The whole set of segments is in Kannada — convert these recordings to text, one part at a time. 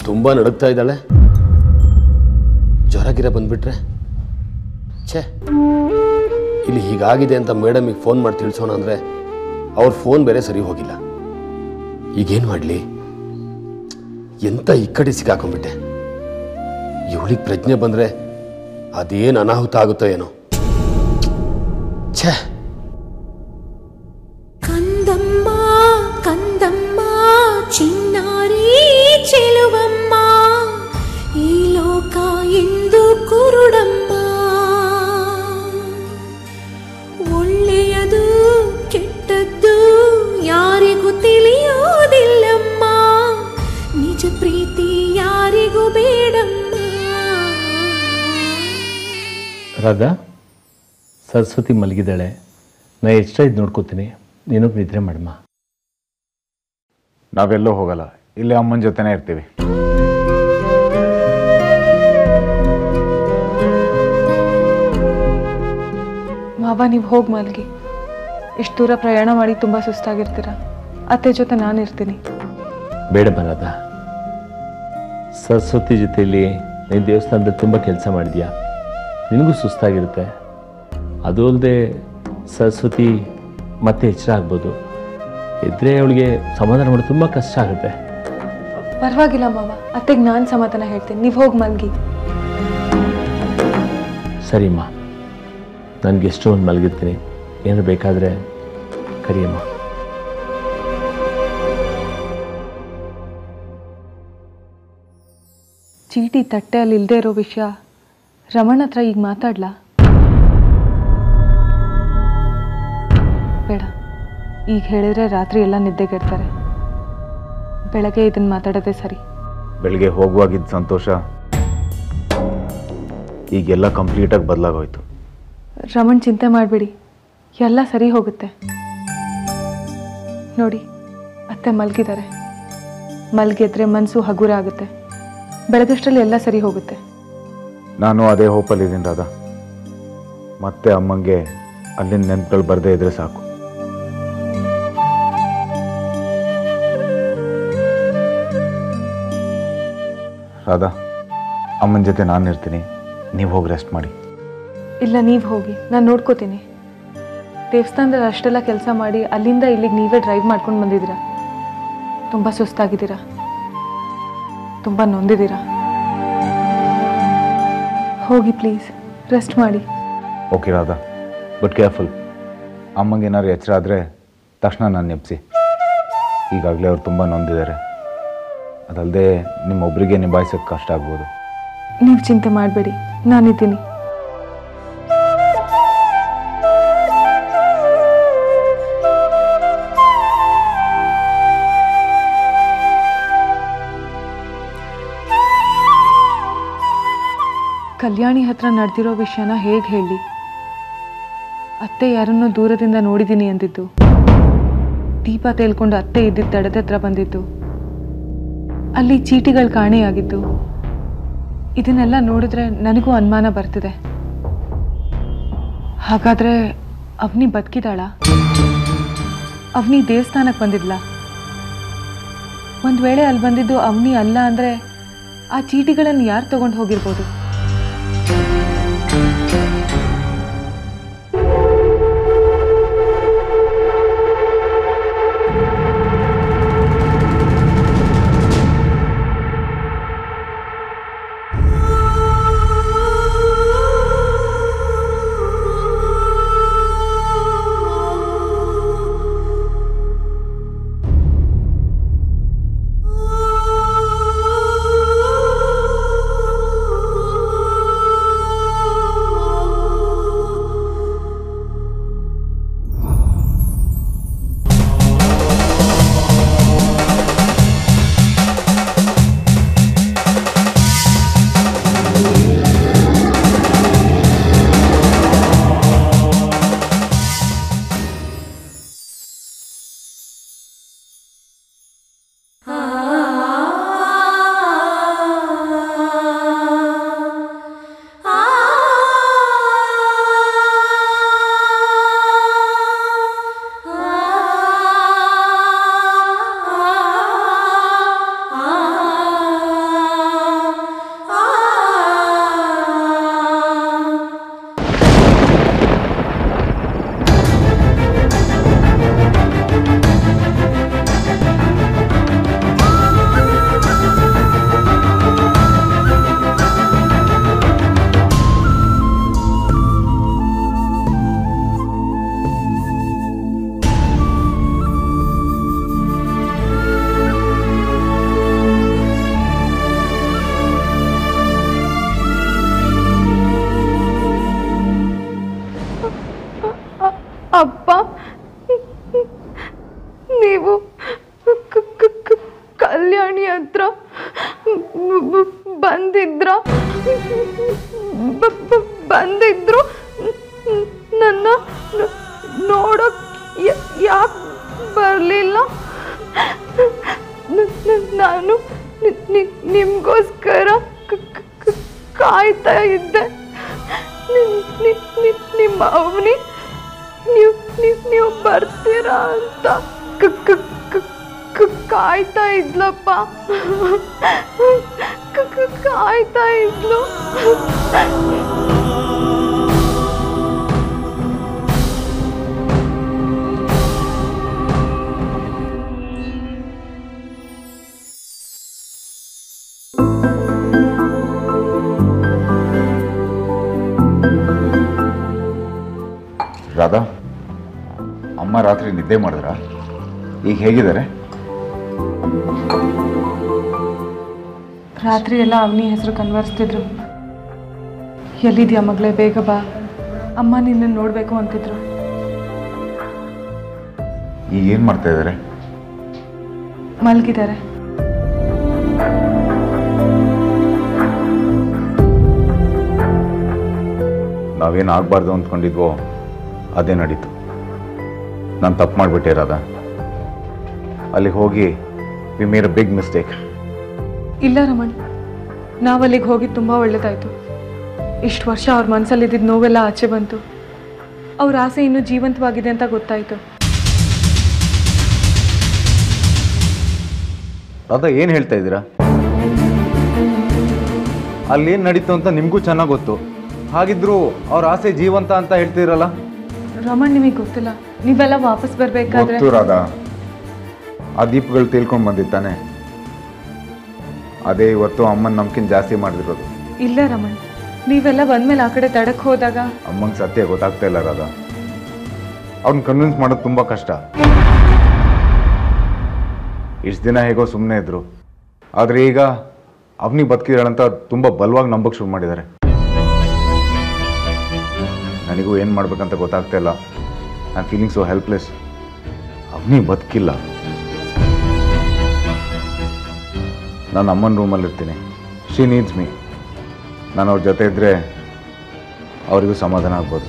ತುಂಬ ನಡುಗ್ತಾ ಇದ್ದಾಳೆ ಜ್ವರ ಗಿರ ಬಂದ್ಬಿಟ್ರೆ ಛೇ ಇಲ್ಲಿ ಹೀಗಾಗಿದೆ ಅಂತ ಮೇಡಮಿಗೆ ಫೋನ್ ಮಾಡಿ ತಿಳಿಸೋಣ ಅಂದರೆ ಅವ್ರ ಫೋನ್ ಬೇರೆ ಸರಿ ಹೋಗಿಲ್ಲ ಈಗೇನು ಮಾಡಲಿ ಎಂಥ ಇಕ್ಕಡಿ ಸಿಕ್ಕಾಕೊಂಡ್ಬಿಟ್ಟೆ ಇವಳಿಗೆ ಪ್ರಜ್ಞೆ ಬಂದರೆ ಅದೇನು ಅನಾಹುತ ಆಗುತ್ತೋ ಏನೋ ಛೇ ಕಂದಮ್ಮ ಕಂದಮ್ಮ ಚಿನ್ನಾರಿ ಚೆಲುವಮ್ಮ ಈ ಲೋಕ ಎಂದು ಕುರುಡಮ್ಮ ಒಳ್ಳೆಯದು ಕೆಟ್ಟದ್ದು ಯಾರಿಗೂ ತಿಳಿಯೋದಿಲ್ಲಮ್ಮ ನಿಜ ಪ್ರೀತಿ ಯಾರಿಗೂ ಬೇಡಮ್ಮ ರಾಧಾ ಸರಸ್ವತಿ ಮಲಗಿದ್ದಾಳೆ ನಾ ಎಷ್ಟಾಯ್ತು ನೋಡ್ಕೋತೀನಿ ನೀನು ನಿದ್ರೆ ಮಾಡಮ್ಮ ನಾವೆಲ್ಲೂ ಹೋಗಲ್ಲ ಇಲ್ಲೇ ಅಮ್ಮನ ಜೊತೆನೇ ಇರ್ತೀವಿ ಮಾವ ನೀವು ಹೋಗಿ ಮಲಗಿ ಇಷ್ಟು ದೂರ ಪ್ರಯಾಣ ಮಾಡಿ ತುಂಬ ಸುಸ್ತಾಗಿರ್ತೀರ ಅತ್ತೆ ಜೊತೆ ನಾನು ಇರ್ತೀನಿ ಬೇಡ ಬರದ ಸರಸ್ವತಿ ಜೊತೆಯಲ್ಲಿ ನೀನು ದೇವಸ್ಥಾನದಲ್ಲಿ ತುಂಬ ಕೆಲಸ ಮಾಡಿದ್ಯಾ ನಿನಗೂ ಸುಸ್ತಾಗಿರುತ್ತೆ ಅದು ಅಲ್ಲದೆ ಸರಸ್ವತಿ ಮತ್ತೆ ಎಚ್ಚರ ಆಗ್ಬೋದು ಇದ್ರೆ ಅವಳಿಗೆ ಸಮಾಧಾನ ಮಾಡೋದು ತುಂಬ ಕಷ್ಟ ಆಗುತ್ತೆ ಪರವಾಗಿಲ್ಲ ಮಾವ ಅತ್ತೆಗೆ ನಾನು ಸಮಾಧಾನ ಹೇಳ್ತೀನಿ ನೀವು ಹೋಗಿ ಮಲಗಿ ಸರಿಮ್ಮ ನನಗೆ ಎಷ್ಟೋ ಒಂದು ಮಲಗಿರ್ತೀನಿ ಏನಾರು ಬೇಕಾದರೆ ಕರಿಯಮ್ಮ ಚೀಟಿ ತಟ್ಟೆಯಲ್ಲಿ ಇಲ್ಲದೆ ಇರೋ ವಿಷಯ ರಮಣ್ ಹತ್ರ ಈಗ ಮಾತಾಡ್ಲಾ ಬೇಡ ಈಗ ಹೇಳಿದ್ರೆ ರಾತ್ರಿ ಎಲ್ಲ ನಿದ್ದೆಗೆಡ್ತಾರೆ ಬೆಳಗ್ಗೆ ಇದನ್ನು ಮಾತಾಡೋದೇ ಸರಿ ಬೆಳಿಗ್ಗೆ ಹೋಗುವಾಗಿದ್ದ ಸಂತೋಷ ಈಗೆಲ್ಲ ಕಂಪ್ಲೀಟಾಗಿ ಬದಲಾಗೋಯ್ತು ರಮಣ್ ಚಿಂತೆ ಮಾಡಬೇಡಿ ಎಲ್ಲ ಸರಿ ಹೋಗುತ್ತೆ ನೋಡಿ ಅತ್ತೆ ಮಲಗಿದ್ದಾರೆ ಮಲಗಿದ್ರೆ ಮನಸ್ಸು ಹಗುರ ಆಗುತ್ತೆ ಬೆಳಗಷ್ಟರಲ್ಲಿ ಎಲ್ಲ ಸರಿ ಹೋಗುತ್ತೆ ನಾನು ಅದೇ ಹೋಪಲ್ಲಿದ್ದೀನಿ ರಾಧಾ ಮತ್ತೆ ಅಮ್ಮಂಗೆ ಅಲ್ಲಿನ ನೆನಪುಗಳು ಬರದೇ ಇದ್ರೆ ಸಾಕು ರಾಧಾ ಅಮ್ಮನ ಜೊತೆ ನಾನು ಇರ್ತೀನಿ ನೀವು ಹೋಗಿ ರೆಸ್ಟ್ ಮಾಡಿ ಇಲ್ಲ ನೀವು ಹೋಗಿ ನಾನು ನೋಡ್ಕೋತೀನಿ ದೇವಸ್ಥಾನದಲ್ಲಿ ಅಷ್ಟೆಲ್ಲ ಕೆಲಸ ಮಾಡಿ ಅಲ್ಲಿಂದ ಇಲ್ಲಿಗೆ ನೀವೇ ಡ್ರೈವ್ ಮಾಡ್ಕೊಂಡು ಬಂದಿದ್ದೀರಾ ತುಂಬ ಸುಸ್ತಾಗಿದ್ದೀರಾ ತುಂಬ ನೊಂದಿದ್ದೀರಾ ಹೋಗಿ ಪ್ಲೀಸ್ ರೆಸ್ಟ್ ಮಾಡಿ ಓಕೆ ರಾಧಾ ಬಟ್ ಕೇರ್ಫುಲ್ ಅಮ್ಮಂಗೆ ಏನಾದ್ರು ಎಚ್ಚರ ಆದರೆ ತಕ್ಷಣ ನಾನು ನೆಪ್ಸಿ ಈಗಾಗಲೇ ಅವ್ರು ತುಂಬ ನೊಂದಿದ್ದಾರೆ ಅದಲ್ಲದೆ ನಿಮ್ಮೊಬ್ಬರಿಗೆ ನಿಭಾಯಿಸೋಕ್ಕೆ ಕಷ್ಟ ಆಗ್ಬೋದು ನೀವು ಚಿಂತೆ ಮಾಡಬೇಡಿ ನಾನಿದ್ದೀನಿ ಕಲ್ಯಾಣಿ ಹತ್ರ ನಡೆದಿರೋ ವಿಷಯನ ಹೇಗೆ ಹೇಳಿ ಅತ್ತೆ ಯಾರನ್ನೋ ದೂರದಿಂದ ನೋಡಿದ್ದೀನಿ ಅಂದಿದ್ದು ದೀಪ ತೇಲ್ಕೊಂಡು ಅತ್ತೆ ಇದ್ದಿದ್ದ ತಡೆದ ಹತ್ರ ಬಂದಿದ್ದು ಅಲ್ಲಿ ಚೀಟಿಗಳು ಕಾಣೆಯಾಗಿದ್ದು ಇದನ್ನೆಲ್ಲ ನೋಡಿದ್ರೆ ನನಗೂ ಅನುಮಾನ ಬರ್ತಿದೆ ಹಾಗಾದ್ರೆ ಅವನಿ ಬದುಕಿದಾಳ ಅವನಿ ದೇವಸ್ಥಾನಕ್ಕೆ ಬಂದಿದ್ಲ ಒಂದು ವೇಳೆ ಅಲ್ಲಿ ಬಂದಿದ್ದು ಅವನಿ ಅಲ್ಲ ಅಂದರೆ ಆ ಚೀಟಿಗಳನ್ನು ಯಾರು ತಗೊಂಡು ಹೋಗಿರ್ಬೋದು ಆ ಕಲ್ಯಾಣಿ ಹತ್ರ ಬ- ಬ- ಬಂದಿದ್ರ ಬ- ಬ- ಬಂದಿದ್ರು ನನ್ನ ನ- ನೋಡಕ್ ಯಾಕೆ ಬರಲಿಲ್ಲ ನಾನು ನಿ- ನಿ- ನಿಮ್ಗೋಸ್ಕರ ಕ- ಕ- ಕ- ಕಾಯ್ತಾ ಇದ್ದೆ ನಿ- ನಿ- ನಿ- ನಿಮ್ಮ ಅವನಿ ನೀವು ನೀವು ನೀವು ಬರ್ತೀರಾ ಅಂತ ಕ- ಕ- ಕ- ಕ- ಕಾಯ್ತಾ ಇದ್ಲಪ್ಪ ಕ- ಕ- ಕಾಯ್ತಾ ಇದ್ಲು ರಾಧಾ ಅಮ್ಮ ರಾತ್ರಿ ನಿದ್ದೆ ಮಾಡಿದ್ರ ಈಗ ಹೇಗಿದ್ದಾರೆ ರಾತ್ರಿ ಎಲ್ಲ ಅವನಿ ಹೆಸರು ಕನ್ವರ್ಸ್ತಿದ್ರು ಎಲ್ಲಿದ್ಯಾ ಮಗಳೇ ಬೇಗ ಬಾ ಅಮ್ಮ ನಿನ್ನ ನೋಡಬೇಕು ಅಂತಿದ್ರು ಈಗ ಏನು ಮಾಡ್ತಾ ಇದ್ದಾರೆ ಮಲಗಿದ್ದಾರೆ ನಾವೇನು ಆಗಬಾರ್ದು ಅಂದ್ಕೊಂಡಿದ್ವೋ ಅದೇ ನಡೀತು ನಾನು ತಪ್ಪು ಮಾಡಿಬಿಟ್ಟೆ ರಾಧಾ ಅಲ್ಲಿ ಹೋಗಿ ವಿ ಮೇರ್ ಅ ಬಿಗ್ ಮಿಸ್ಟೇಕ್ ಇಲ್ಲ ರಮಣ್ ನಾವು ಅಲ್ಲಿಗೆ ಹೋಗಿ ತುಂಬ ಒಳ್ಳೇದಾಯ್ತು ಇಷ್ಟು ವರ್ಷ ಅವ್ರ ಮನಸ್ಸಲ್ಲಿದ್ದಿದ್ದು ನೋವೆಲ್ಲ ಆಚೆ ಬಂತು ಅವ್ರ ಆಸೆ ಇನ್ನೂ ಜೀವಂತವಾಗಿದೆ ಅಂತ ಗೊತ್ತಾಯ್ತು ರಾಧಾ ಏನು ಹೇಳ್ತಾ ಇದ್ದೀರಾ ಅಲ್ಲೇನು ನಡೀತು ಅಂತ ನಿಮಗೂ ಚೆನ್ನಾಗಿ ಗೊತ್ತು ಹಾಗಿದ್ರು ಅವ್ರ ಆಸೆ ಜೀವಂತ ಅಂತ ಹೇಳ್ತೀರಲ್ಲ ರಮಣ್ ನಿಮಗೆ ಗೊತ್ತಿಲ್ಲ ನೀವೆಲ್ಲ ವಾಪಸ್ ಬರಬೇಕಾದ್ರೆ ಗೊತ್ತು ರಾಧಾ ಆ ದೀಪಗಳು ತಿಳ್ಕೊಂಡು ಬಂದಿತ್ತಾನೆ ಅದೇ ಇವತ್ತು ಅಮ್ಮನ ನಂಬಿಕೆ ಜಾಸ್ತಿ ಮಾಡಿದಿರೋದು ಇಲ್ಲ ರಮಣ್ ನೀವೆಲ್ಲ ಬಂದ್ಮೇಲೆ ಆ ಕಡೆ ತಡಕ್ಕೆ ಹೋದಾಗ ಅಮ್ಮಂಗೆ ಸತ್ಯ ಗೊತ್ತಾಗ್ತಾ ಇಲ್ಲ ರಾಧಾ ಅವ್ರನ್ನ ಕನ್ವಿನ್ಸ್ ಮಾಡೋದು ತುಂಬ ಕಷ್ಟ ಇಷ್ಟು ದಿನ ಹೇಗೋ ಸುಮ್ಮನೆ ಇದ್ರು ಆದರೆ ಈಗ ಅವನಿ ಬದುಕಿದಾಳಂತ ತುಂಬ ಬಲವಾಗಿ ನಂಬಕ್ಕೆ ಶುರು ಮಾಡಿದ್ದಾರೆ ನನಗೂ ಏನು ಮಾಡ್ಬೇಕಂತ ಗೊತ್ತಾಗ್ತಾ ಇಲ್ಲ ನಾನು ಫೀಲಿಂಗ್ ಸೊ ಹೆಲ್ಪ್ಲೆಸ್ ಅವನಿ ಬದುಕಿಲ್ಲ ನಾನು ಅಮ್ಮನ ರೂಮಲ್ಲಿ ಇರ್ತೀನಿ ಶಿ ನೀಡ್ಸ್ ಮೀ ನಾನು ಅವ್ರ ಜೊತೆ ಇದ್ದರೆ ಅವರಿಗೂ ಸಮಾಧಾನ ಆಗ್ಬೋದು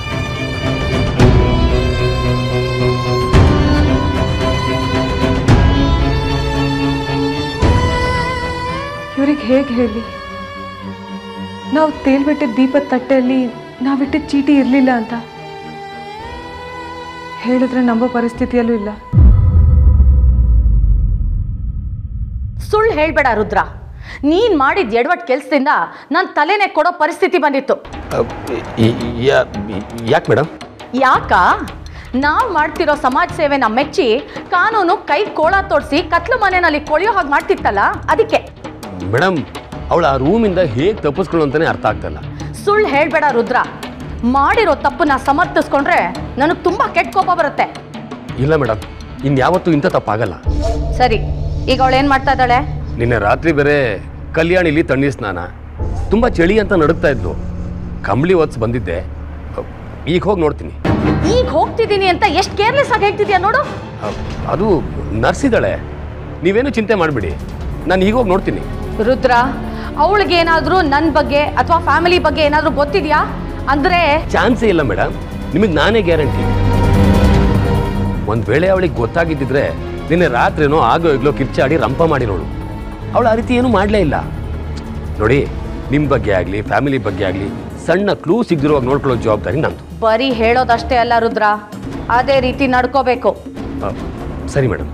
ಇವ್ರಿಗೆ ಹೇಗೆ ಹೇಳಿ ನಾವು ತೇಲ್ಬಿಟ್ಟಿದ್ದ ದೀಪದ ತಟ್ಟೆಯಲ್ಲಿ ನಾವಿಟ್ಟಿದ್ದ ಚೀಟಿ ಇರಲಿಲ್ಲ ಅಂತ ಹೇಳಿದ್ರೆ ನಂಬೋ ಪರಿಸ್ಥಿತಿಯಲ್ಲೂ ಇಲ್ಲ ಸುಳ್ಳು ಹೇಳ್ಬೇಡ ರುದ್ರ ನೀನ್ ಮಾಡಿದ ಎಡವಟ್ ಕೆಲ್ಸದಿಂದ ನನ್ನ ತಲೆನೇ ಕೊಡೋ ಪರಿಸ್ಥಿತಿ ಬಂದಿತ್ತು ಯಾಕೆ ಮೇಡಮ್ ಯಾಕ ನಾವು ಮಾಡ್ತಿರೋ ಸಮಾಜ ಸೇವೆನ ಮೆಚ್ಚಿ ಕಾನೂನು ಕೈ ಕೋಳ ತೋರಿಸಿ ಕತ್ಲು ಮನೆಯಲ್ಲಿ ಕೊಳೆಯೋ ಹಾಗೆ ಮಾಡ್ತಿತ್ತಲ್ಲ ಅದಕ್ಕೆ ಮೇಡಮ್ ಅವಳು ಆ ರೂಮಿಂದ ಹೇಗೆ ತಪ್ಪಿಸ್ಕೊಳ್ಳೋ ಅಂತಾನೆ ಅರ್ಥ ಆಗ್ತಲ್ಲ ಸುಳ್ಳು ಹೇಳ್ಬೇಡ ರುದ್ರ ಮಾಡಿರೋ ತಪ್ಪನ್ನ ಸಮರ್ಥಿಸ್ಕೊಂಡ್ರೆ ನನಗೆ ತುಂಬಾ ಕೆಟ್ಟ ಕೋಪ ಬರುತ್ತೆ ಇಲ್ಲ ಮೇಡಮ್ ಇನ್ಯಾವತ್ತೂ ಇಂಥ ತಪ್ಪಾಗಲ್ಲ ಸರಿ ಈಗ ಅವಳು ಏನ್ ಮಾಡ್ತಾ ಇದ್ದಾಳೆ ನಿನ್ನೆ ರಾತ್ರಿ ಬೇರೆ ಕಲ್ಯಾಣಿಲಿ ತಣ್ಣೀರ್ ಸ್ನಾನ ತುಂಬ ಚಳಿ ಅಂತ ನಡುಗ್ತಾ ಇದ್ಲು ಕಂಬಳಿ ಒತ್ಸ್ ಬಂದಿದ್ದೆ ಈಗ ಹೋಗಿ ನೋಡ್ತೀನಿ ಈಗ ಹೋಗ್ತಿದ್ದೀನಿ ಅಂತ ಎಷ್ಟು ಕೇರ್ಲೆಸ್ ಆಗಿ ಹೇಳ್ತಿದ್ಯಾ ನೋಡು ಅ, ಅದು ನರ್ಸ್ ಇದ್ದಾಳೆ ನೀವೇನು ಚಿಂತೆ ಮಾಡಿಬಿಡಿ ನಾನು ಈಗ ಹೋಗಿ ನೋಡ್ತೀನಿ ರುದ್ರ ಅವಳಿಗೆ ಏನಾದರೂ ನನ್ನ ಬಗ್ಗೆ ಅಥವಾ ಫ್ಯಾಮಿಲಿ ಬಗ್ಗೆ ಏನಾದರೂ ಗೊತ್ತಿದ್ಯಾ ಅಂದ್ರೆ ಚಾನ್ಸೇ ಇಲ್ಲ ಮೇಡಮ್ ನಿಮಗೆ ನಾನೇ ಗ್ಯಾರಂಟಿ ಒಂದು ವೇಳೆ ಅವಳಿಗೆ ಗೊತ್ತಾಗಿದ್ದಿದ್ರೆ ನಿನ್ನೆ ರಾತ್ರಿನೋ ಆಗೋ ಈಗಲೋ ಕಿರ್ಚಾಡಿ ರಂಪ ಮಾಡಿರೋಳು ಅವಳು ಆ ರೀತಿ ಏನೂ ಮಾಡಲೇ ಇಲ್ಲ ನೋಡಿ ನಿಮ್ಮ ಬಗ್ಗೆ ಆಗಲಿ ಫ್ಯಾಮಿಲಿ ಬಗ್ಗೆ ಆಗಲಿ ಸಣ್ಣ ಕ್ಲೂ ಸಿಗದಿರುವಾಗ ನೋಡ್ಕೊಳ್ಳೋ ಜವಾಬ್ದಾರಿ ನಂದು ಬರೀ ಹೇಳೋದಷ್ಟೇ ಅಲ್ಲ ರುದ್ರ ಅದೇ ರೀತಿ ನಡ್ಕೋಬೇಕು ಅ, ಸರಿ ಮೇಡಮ್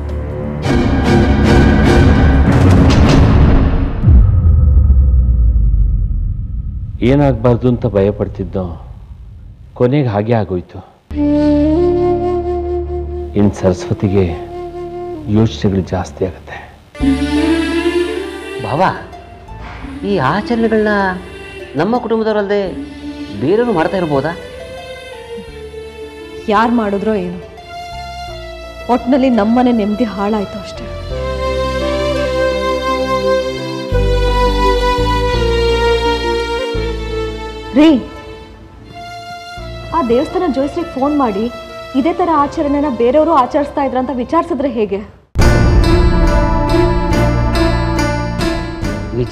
ಏನಾಗಬಾರ್ದು ಅಂತ ಭಯಪಡ್ತಿದ್ದೋ ಕೊನೆಗೆ ಹಾಗೆ ಆಗೋಯ್ತು ಇನ್ನು ಸರಸ್ವತಿಗೆ ಯೋಚನೆಗಳು ಜಾಸ್ತಿ ಆಗುತ್ತೆ ಭಾವ ಈ ಆಚರಣೆಗಳನ್ನ ನಮ್ಮ ಕುಟುಂಬದವರಲ್ಲದೆ ಬೇರೆಯವರು ಮಾಡ್ತಾ ಇರ್ಬೋದಾ ಯಾರು ಮಾಡಿದ್ರೋ ಏನು ಒಟ್ಟಿನಲ್ಲಿ ನಮ್ಮನೆ ನೆಮ್ಮದಿ ಹಾಳಾಯ್ತು ಅಷ್ಟೇ ರೀ ಆ ದೇವಸ್ಥಾನ ಜೋಯಿಸ್ರಿಗೆ ಫೋನ್ ಮಾಡಿ ಇದೇ ಥರ ಆಚರಣೆನ ಬೇರೆಯವರು ಆಚರಿಸ್ತಾ ಇದ್ರಂತ ವಿಚಾರಿಸಿದ್ರೆ ಹೇಗೆ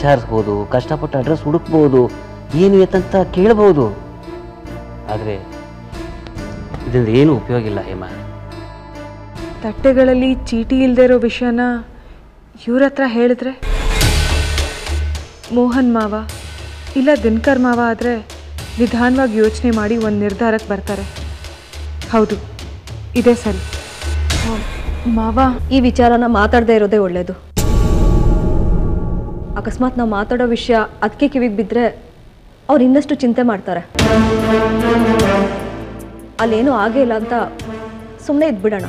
ವಿಚಾರಿಸ್ಬೋದು ಕಷ್ಟಪಟ್ಟು ಅಡ್ರೆಸ್ ಹುಡುಕ್ಬೋದು ಏನು ಎತ್ತಂತ ಕೇಳ್ಬೋದು ಆದರೆ ಇದರಿಂದ ಏನು ಉಪಯೋಗ ಇಲ್ಲ ಹೇಮ ತಟ್ಟೆಗಳಲ್ಲಿ ಚೀಟಿ ಇಲ್ಲದೆ ಇರೋ ವಿಷಯನ ಇವ್ರ ಹತ್ರ ಹೇಳಿದ್ರೆ ಮೋಹನ್ ಮಾವ ಇಲ್ಲ ದಿನಕರ್ ಮಾವ ಆದರೆ ನಿಧಾನವಾಗಿ ಯೋಚನೆ ಮಾಡಿ ಒಂದು ನಿರ್ಧಾರಕ್ಕೆ ಬರ್ತಾರೆ ಹೌದು ಇದೇ ಸರಿ ಮಾವ ಈ ವಿಚಾರನ ಮಾತಾಡದೇ ಇರೋದೇ ಒಳ್ಳೆಯದು ಅಕಸ್ಮಾತ್ ನಾವು ಮಾತಾಡೋ ವಿಷಯ ಅದಕ್ಕೆ ಕಿವಿಗೆ ಬಿದ್ದರೆ ಅವ್ರು ಇನ್ನಷ್ಟು ಚಿಂತೆ ಮಾಡ್ತಾರೆ ಅಲ್ಲೇನೂ ಆಗೇ ಇಲ್ಲ ಅಂತ ಸುಮ್ಮನೆ ಇದ್ಬಿಡೋಣ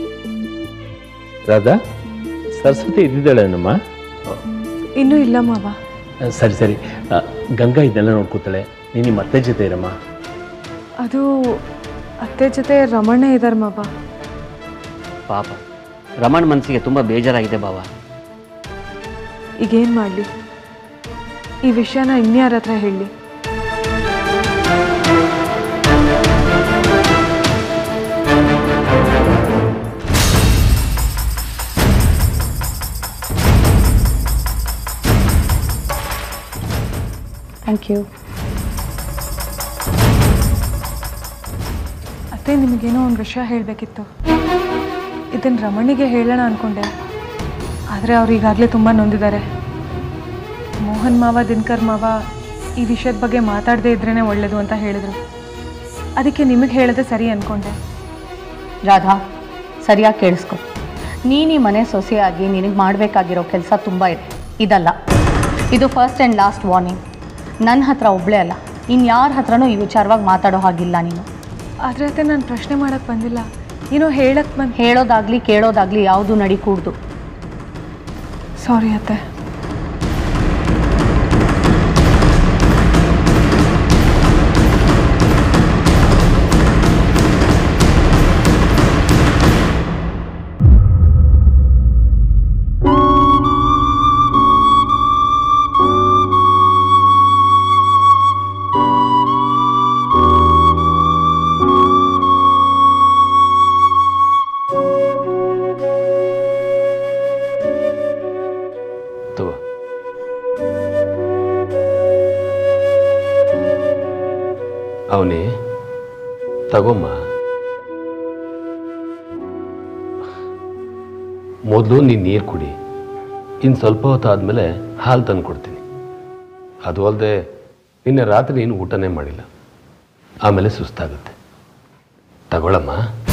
ರಾಧಾ ಸರಸ್ವತಿ ಇದ್ದಿದ್ದಾಳೇನಮ್ಮ ಇನ್ನೂ ಇಲ್ಲ ಮಾವ ಸರಿ ಸರಿ ಆ, ಗಂಗಾ ಇದನ್ನೆಲ್ಲ ನೋಡ್ಕೋತಾಳೆ ನೀನು ನಿಮ್ಮ ಅತ್ತೆ ಜೊತೆ ಇರಮ್ಮ ಅದು ಅತ್ತೆ ಜೊತೆ ರಮಣ್ಣ ಇದ್ದಾರೆ ಮಾವ ಪಾಪ ರಮಣ್ ಮನಸ್ಸಿಗೆ ತುಂಬ ಬೇಜಾರಾಗಿದೆ ಬಾವ ಈಗೇನು ಮಾಡಲಿ ಈ ವಿಷಯನ ಇನ್ಯಾರ ಹತ್ರ ಹೇಳಲಿ ಥ್ಯಾಂಕ್ ಯು ಅತ್ತೆ ನಿಮಗೇನೋ ಒಂದು ವಿಷಯ ಹೇಳಬೇಕಿತ್ತು ಇದನ್ನು ರಮಣಿಗೆ ಹೇಳೋಣ ಅಂದ್ಕೊಂಡೆ ಆದರೆ ಅವ್ರು ಈಗಾಗಲೇ ತುಂಬ ನೊಂದಿದ್ದಾರೆ ಮೋಹನ್ ಮಾವ ದಿನಕರ್ ಮಾವ ಈ ವಿಷಯದ ಬಗ್ಗೆ ಮಾತಾಡದೇ ಇದ್ರೇ ಒಳ್ಳೆಯದು ಅಂತ ಹೇಳಿದರು ಅದಕ್ಕೆ ನಿಮಗೆ ಹೇಳದೆ ಸರಿ ಅಂದ್ಕೊಂಡೆ ರಾಧಾ ಸರಿಯಾಗಿ ಕೇಳಿಸ್ಕೊ ನೀನು ಈ ಮನೆ ಸೊಸೆಯಾಗಿ ನಿನಗೆ ಮಾಡಬೇಕಾಗಿರೋ ಕೆಲಸ ತುಂಬ ಇದೆ ಇದಲ್ಲ ಇದು ಫಸ್ಟ್ ಆ್ಯಂಡ್ ಲಾಸ್ಟ್ ವಾರ್ನಿಂಗ್ ನನ್ನ ಹತ್ರ ಒಬ್ಬಳೇ ಅಲ್ಲ ಇನ್ಯಾರ ಹತ್ರನೂ ಈ ವಿಚಾರವಾಗಿ ಮಾತಾಡೋ ಹಾಗಿಲ್ಲ ನೀನು ಆದರೆ ಅತ್ತೆ ನಾನು ಪ್ರಶ್ನೆ ಮಾಡೋಕ್ಕೆ ಬಂದಿಲ್ಲ ಏನೋ ಹೇಳಕ್ಕೆ ಬಂದು ಹೇಳೋದಾಗ್ಲಿ ಕೇಳೋದಾಗ್ಲಿ ಯಾವುದು ನಡಿಕೂಡ್ದು ಸಾರಿ ಅತ್ತೆ ತಗೋ ಅವನೇ ತಗೊಮ್ಮ ಮೊದಲು ನೀನು ನೀರು ಕುಡಿ ಇನ್ನು ಸ್ವಲ್ಪ ಹೊತ್ತು ಆದಮೇಲೆ ಹಾಲು ತಂದು ಕೊಡ್ತೀನಿ ಅದು ಅಲ್ಲದೆ ನಿನ್ನೆ ರಾತ್ರಿ ನೀನು ಊಟನೇ ಮಾಡಿಲ್ಲ ಆಮೇಲೆ ಸುಸ್ತಾಗುತ್ತೆ ತಗೊಳಮ್ಮ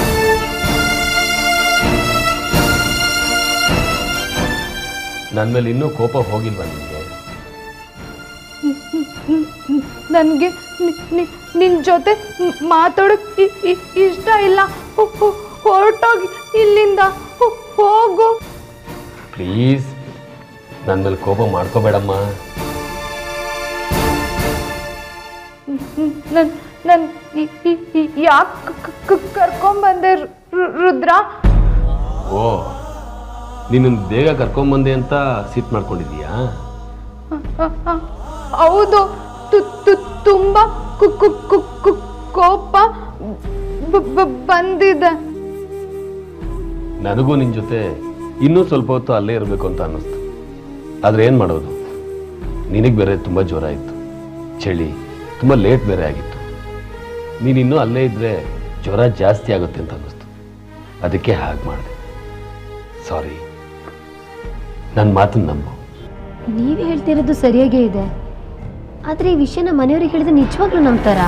ನನ್ನ ಮೇಲೆ ಇನ್ನೂ ಕೋಪ ಹೋಗಿಲ್ವಾ ನಿಮಗೆ ನನಗೆ ನಿನ್ನ ಜೊತೆ ಮಾತಾಡೋಕ್ಕೆ ಇಷ್ಟ ಇಲ್ಲ ಹೊರಟೋಗಿ ಇಲ್ಲಿಂದ ಹೋಗು ಪ್ಲೀಸ್ ನನ್ನ ಮೇಲೆ ಕೋಪ ಮಾಡ್ಕೋಬೇಡಮ್ಮ ನನ್ ನನ್ ಯಾಕೆ ಕರ್ಕೊಂಬಂದೆ ರುದ್ರ ಓ ನಿನ್ನನ್ನು ಬೇಗ ಕರ್ಕೊಂಬಂದೆ ಅಂತ ಸಿಟ್ ಮಾಡ್ಕೊಂಡಿದೀಯಾ ಹೌದು ತು- ತು- ತುಂಬ ಕು- ಕು- ಕು- ಕು- ಕೋಪ ಬ- ಬ- ಬಂದಿದೆ ನನಗೂ ನಿನ್ನ ಜೊತೆ ಇನ್ನೂ ಸ್ವಲ್ಪ ಹೊತ್ತು ಅಲ್ಲೇ ಇರಬೇಕು ಅಂತ ಅನ್ನಿಸ್ತು ಆದರೆ ಏನು ಮಾಡೋದು ನಿನಗೆ ಬೇರೆ ತುಂಬ ಜ್ವರ ಇತ್ತು ಚಳಿ ತುಂಬ ಲೇಟ್ ಬೇರೆ ಆಗಿತ್ತು ನೀನು ಇನ್ನೂ ಅಲ್ಲೇ ಇದ್ದರೆ ಜ್ವರ ಜಾಸ್ತಿ ಆಗುತ್ತೆ ಅಂತ ಅನ್ನಿಸ್ತು ಅದಕ್ಕೆ ಹಾಗೆ ಮಾಡಿದೆ ಸಾರಿ ನನ್ನ ಮಾತನ್ನು ನಂಬು ನೀವು ಹೇಳ್ತಿರೋದು ಸರಿಯಾಗೇ ಇದೆ ಆದರೆ ಈ ವಿಷಯನ ಮನೆಯವ್ರಿಗೆ ಹೇಳಿದ್ರೆ ನಿಜವಾಗ್ಲೂ ನಂಬ್ತಾರಾ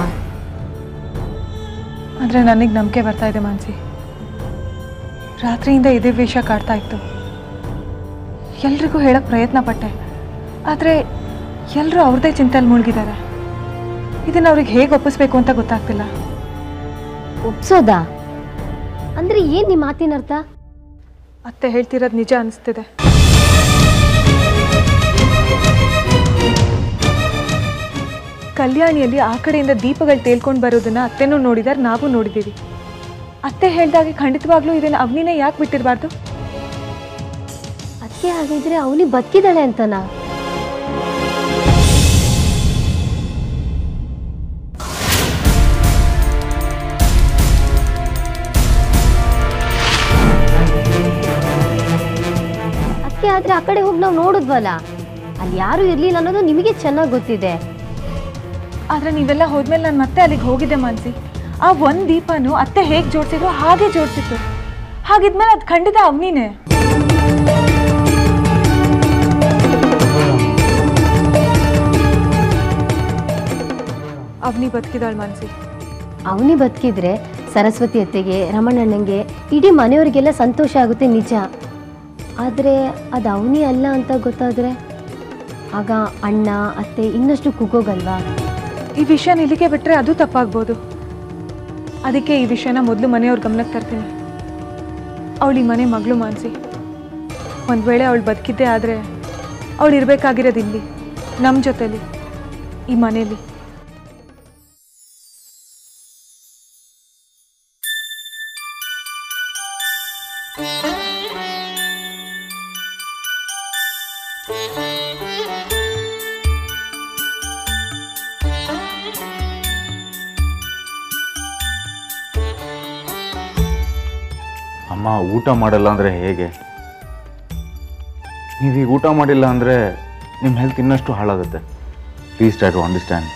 ಆದರೆ ನನಗೆ ನಂಬಿಕೆ ಬರ್ತಾ ಇದೆ ಮಾನ್ಸಿ ರಾತ್ರಿಯಿಂದ ಇದೇ ವಿಷಯ ಕಾಡ್ತಾ ಇತ್ತು ಎಲ್ರಿಗೂ ಹೇಳಕ್ಕೆ ಪ್ರಯತ್ನ ಪಟ್ಟೆ ಆದರೆ ಎಲ್ಲರೂ ಅವ್ರದ್ದೇ ಚಿಂತೆಯಲ್ಲಿ ಮುಳುಗಿದ್ದಾರೆ ಇದನ್ನು ಅವ್ರಿಗೆ ಹೇಗೆ ಒಪ್ಪಿಸ್ಬೇಕು ಅಂತ ಗೊತ್ತಾಗ್ತಿಲ್ಲ ಒಪ್ಸೋದಾ ಅಂದ್ರೆ ಏನ್ ನಿಮ್ಮ ಮಾತಿನ ಅರ್ಥ ಅತ್ತೆ ಹೇಳ್ತಿರೋದು ನಿಜ ಅನಿಸ್ತಿದೆ ಕಲ್ಯಾಣಿಯಲ್ಲಿ ಆ ಕಡೆಯಿಂದ ದೀಪಗಳು ತೇಲ್ಕೊಂಡು ಬರೋದನ್ನ ಅತ್ತೆನೂ ನೋಡಿದಾರೆ ನಾವು ನೋಡಿದ್ದೀವಿ ಅತ್ತೆ ಹೇಳ್ದಾಗೆ ಖಂಡಿತವಾಗ್ಲೂ ಇದನ್ನು ಅವನಿನೇ ಯಾಕೆ ಬಿಟ್ಟಿರಬಾರ್ದು ಅದಕ್ಕೆ ಹಾಗಿದ್ರೆ ಅವನಿ ಬದುಕಿದಾಳೆ ಅಂತನಾ ಅದಕ್ಕೆ ಆದ್ರೆ ಆ ಕಡೆ ಹೋಗಿ ನಾವು ನೋಡಿದ್ವಲ್ಲ ಅಲ್ಲಿ ಯಾರೂ ಇರಲಿಲ್ಲ ಅನ್ನೋದು ನಿಮಗೆ ಚೆನ್ನಾಗಿ ಗೊತ್ತಿದೆ ಆದರೆ ನೀವೆಲ್ಲ ಹೋದ್ಮೇಲೆ ನಾನು ಮತ್ತೆ ಅಲ್ಲಿಗೆ ಹೋಗಿದ್ದೆ ಮಾನ್ಸಿ ಆ ಒಂದು ದೀಪನು ಅತ್ತೆ ಹೇಗೆ ಜೋಡಿಸಿದ್ರು ಹಾಗೆ ಜೋಡಿಸಿತ್ತು ಹಾಗಿದ್ಮೇಲೆ ಅದು ಖಂಡಿತ ಅವನಿನೇ ಅವನಿ ಬದುಕಿದಾಳು ಮಾನ್ಸಿ ಅವನಿ ಬದುಕಿದ್ರೆ ಸರಸ್ವತಿ ಅತ್ತೆಗೆ ರಮಣಣ್ಣಂಗೆ ಇಡೀ ಮನೆಯವರಿಗೆಲ್ಲ ಸಂತೋಷ ಆಗುತ್ತೆ ನಿಜ ಆದರೆ ಅದು ಅವನಿ ಅಲ್ಲ ಅಂತ ಗೊತ್ತಾದರೆ ಆಗ ಅಣ್ಣ ಅತ್ತೆ ಇನ್ನಷ್ಟು ಕುಗ್ಗೋಗಲ್ವಾ ಈ ವಿಷಯನ ಇಲ್ಲಿಗೆ ಬಿಟ್ಟರೆ ಅದು ತಪ್ಪಾಗ್ಬೋದು ಅದಕ್ಕೆ ಈ ವಿಷಯನ ಮೊದಲು ಮನೆಯವ್ರ ಗಮನಕ್ಕೆ ತರ್ತೀನಿ ಅವಳು ಈ ಮನೆ ಮಗಳು ಮಾನ್ಸಿ ಒಂದು ವೇಳೆ ಅವಳು ಬದುಕಿದ್ದೇ ಆದರೆ ಅವಳು ಇರಬೇಕಾಗಿರೋದು ಇಲ್ಲಿ ನಮ್ಮ ಜೊತೆಲಿ ಈ ಮನೇಲಿ ಅಮ್ಮ ಊಟ ಮಾಡಲ್ಲ ಅಂದರೆ ಹೇಗೆ ನೀವೀಗ ಊಟ ಮಾಡಿಲ್ಲ ಅಂದರೆ ನಿಮ್ಮ ಹೆಲ್ತ್ ಇನ್ನಷ್ಟು ಹಾಳಾಗುತ್ತೆ ಪ್ಲೀಸ್ ಟ್ರೈ ಟು ಅಂಡರ್ಸ್ಟ್ಯಾಂಡ್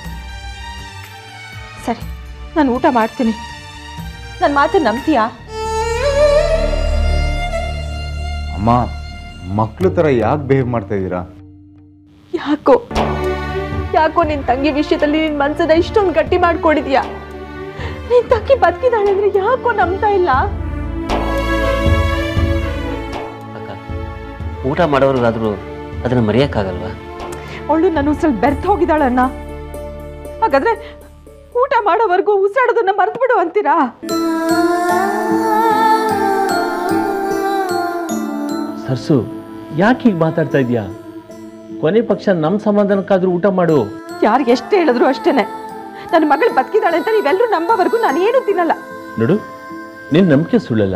ಸರಿ ನಾನು ಊಟ ಮಾಡ್ತೀನಿ ನನ್ನ ಮಾತು ನಂಬ್ತೀಯಾ ಅಮ್ಮ ಮಕ್ಳ ಥರ ಯಾಕೆ ಬಿಹೇವ್ ಮಾಡ್ತಾ ಇದ್ದೀರಾ ಯಾಕೋ ಯಾಕೋ ನಿನ್ ತಂಗಿ ವಿಷಯದಲ್ಲಿ ನಿನ್ ಮನ್ಸನ್ನ ಇಷ್ಟೊಂದು ಗಟ್ಟಿ ಮಾಡ್ಕೊಂಡಿದ್ಯಾ ನಿನ್ ತಂಗಿ ಬದುಕಿದಾಳೆ ಅಂದ್ರೆ ಯಾಕೋ ನಂಬ್ತಾ ಇಲ್ಲ ಅಕ್ಕ ಊಟ ಮಾಡೋರ್ಗಾದ್ರೂ ಅದನ್ನು ಮರೆಯೋಕ್ಕಾಗಲ್ವಾ ಅವಳು ನನ್ನ ಉಸಿರಲ್ಲಿ ಬೆರ್ತು ಹೋಗಿದ್ದಾಳಣ್ಣ ಹಾಗಾದ್ರೆ ಊಟ ಮಾಡೋವರೆಗೂ ಉಸಿರಾಡೋದನ್ನ ಮರ್ತು ಬಿಡು ಅಂತೀರಾ ಸರ್ಸು ಯಾಕೆ ಹೀಗೆ ಮಾತಾಡ್ತಾ ಇದೀಯಾ ಕೊನೆ ಪಕ್ಷ ನಮ್ಮ ಸಂಬಂಧನಕ್ಕಾದ್ರೂ ಊಟ ಮಾಡು ಯಾರಿಗೆ ಎಷ್ಟು ಹೇಳಿದ್ರು ಅಷ್ಟೇನೆ ನನ್ನ ಮಗಳು ಬದುಕಿದಾಳೆ ಅಂತ ನೀವೆಲ್ಲರೂ ನಂಬೋವರೆಗೂ ನಾನು ಏನು ತಿನ್ನಲ್ಲ ನೋಡು ನಿನ್ನ ನಂಬಿಕೆ ಸುಳ್ಳಲ್ಲ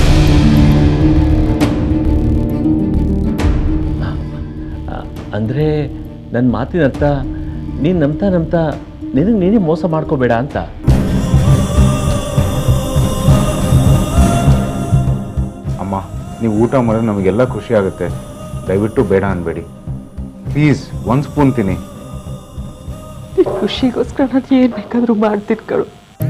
ಆ, ಅಂದ್ರೆ ನನ್ನ ಮಾತಿನ ಅರ್ಥ ನೀನು ನಂಬ್ತಾ ನಂಬ್ತಾ ನಿನಗೆ ನೀನೇ ಮೋಸ ಮಾಡ್ಕೋಬೇಡ ಅಂತ ಅಮ್ಮ ನೀವು ಊಟ ಮಾಡಿದ್ರೆ ನಮಗೆಲ್ಲ ಖುಷಿ ಆಗುತ್ತೆ ದಯವಿಟ್ಟು ಬೇಡ ಅನ್ಬೇಡಿ ಪ್ಲೀಸ್ ಒಂದು ಸ್ಪೂನ್ ತಿನ್ನಿ ನಿನ್ ಖುಷಿಗೋಸ್ಕರ ನಾನು ಏನ್ ಬೇಕಾದ್ರೂ ಮಾಡ್ತೀನಿ ಕಳು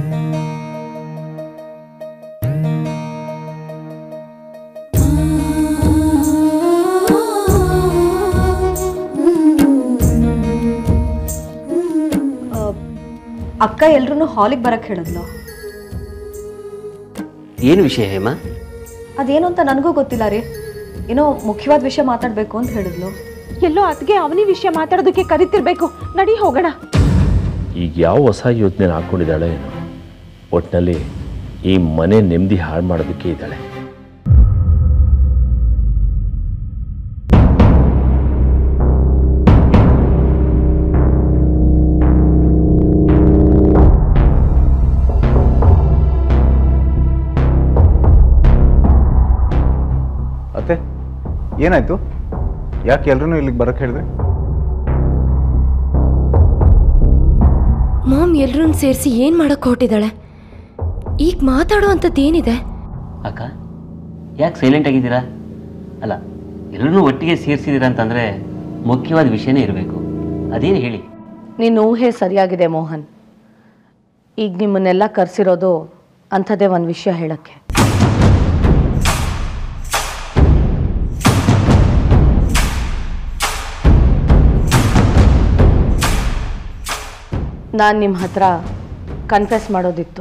ಅಕ್ಕ ಎಲ್ರೂ ಹಾಲಿಗೆ ಬರಕ್ಕೆ ಹೇಳಿದ್ಲು ಏನು ವಿಷಯ ಹೇಮ ಅದೇನು ಅಂತ ನನಗೂ ಗೊತ್ತಿಲ್ಲ ರೀ ಏನೋ ಮುಖ್ಯವಾದ ವಿಷಯ ಮಾತಾಡಬೇಕು ಅಂತ ಹೇಳಿದ್ಲು ಎಲ್ಲೋ ಅತ್ಗೆ ಅವನಿ ವಿಷಯ ಮಾತಾಡೋದಕ್ಕೆ ಕರಿತಿರ್ಬೇಕು ನಡಿ ಹೋಗೋಣ ಈಗ ಯಾವ ಹೊಸ ಯೋಜನೆ ಹಾಕ್ಕೊಂಡಿದ್ದಾಳೆ ಏನೋ ಒಟ್ಟಿನಲ್ಲಿ ಈ ಮನೆ ನೆಮ್ಮದಿ ಹಾಳು ಮಾಡೋದಕ್ಕೆ ಇದ್ದಾಳೆ ಅತ್ತೆ ಏನಾಯ್ತು ಯಾಕೆ ಎಲ್ರೂ ಇಲ್ಲಿಗೆ ಬರಕ್ಕೆ ಹೇಳಿದ್ರೆ ಮಾಮ್ ಎಲ್ರೂ ಸೇರಿಸಿ ಏನು ಮಾಡಕ್ಕೆ ಹೊರಟಿದ್ದಾಳೆ ಈಗ ಮಾತಾಡೋ ಅಂಥದ್ದು ಏನಿದೆ ಅಕ್ಕ ಯಾಕೆ ಸೈಲೆಂಟ್ ಆಗಿದ್ದೀರಾ ಅಲ್ಲ ಎಲ್ಲರೂ ಒಟ್ಟಿಗೆ ಸೇರಿಸಿದ್ದೀರಾ ಅಂತಂದರೆ ಮುಖ್ಯವಾದ ವಿಷಯನೇ ಇರಬೇಕು ಅದೇನು ಹೇಳಿ ನಿನ್ನ ಊಹೆ ಸರಿಯಾಗಿದೆ ಮೋಹನ್ ಈಗ ನಿಮ್ಮನ್ನೆಲ್ಲ ಕರೆಸಿರೋದು ಅಂಥದ್ದೇ ಒಂದು ವಿಷಯ ಹೇಳಕ್ಕೆ ನಾನು ನಿಮ್ಮ ಹತ್ರ ಕನ್ಫೆಸ್ ಮಾಡೋದಿತ್ತು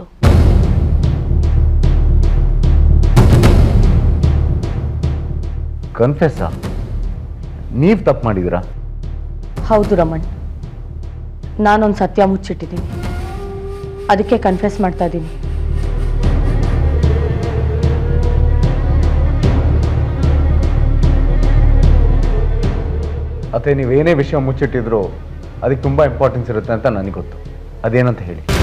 ಕನ್ಫೆಸ್ಸಾ ನೀವು ತಪ್ಪು ಮಾಡಿದ್ದೀರಾ ಹೌದು ರಮಣ್ ನಾನೊಂದು ಸತ್ಯ ಮುಚ್ಚಿಟ್ಟಿದ್ದೀನಿ ಅದಕ್ಕೆ ಕನ್ಫೆಸ್ ಮಾಡ್ತಾ ಇದ್ದೀನಿ ಅತ್ತೆ ನೀವೇನೇ ವಿಷಯ ಮುಚ್ಚಿಟ್ಟಿದ್ರು ಅದಕ್ಕೆ ತುಂಬ ಇಂಪಾರ್ಟೆನ್ಸ್ ಇರುತ್ತೆ ಅಂತ ನನಗೆ ಗೊತ್ತು ಅದೇನಂತ ಹೇಳಿ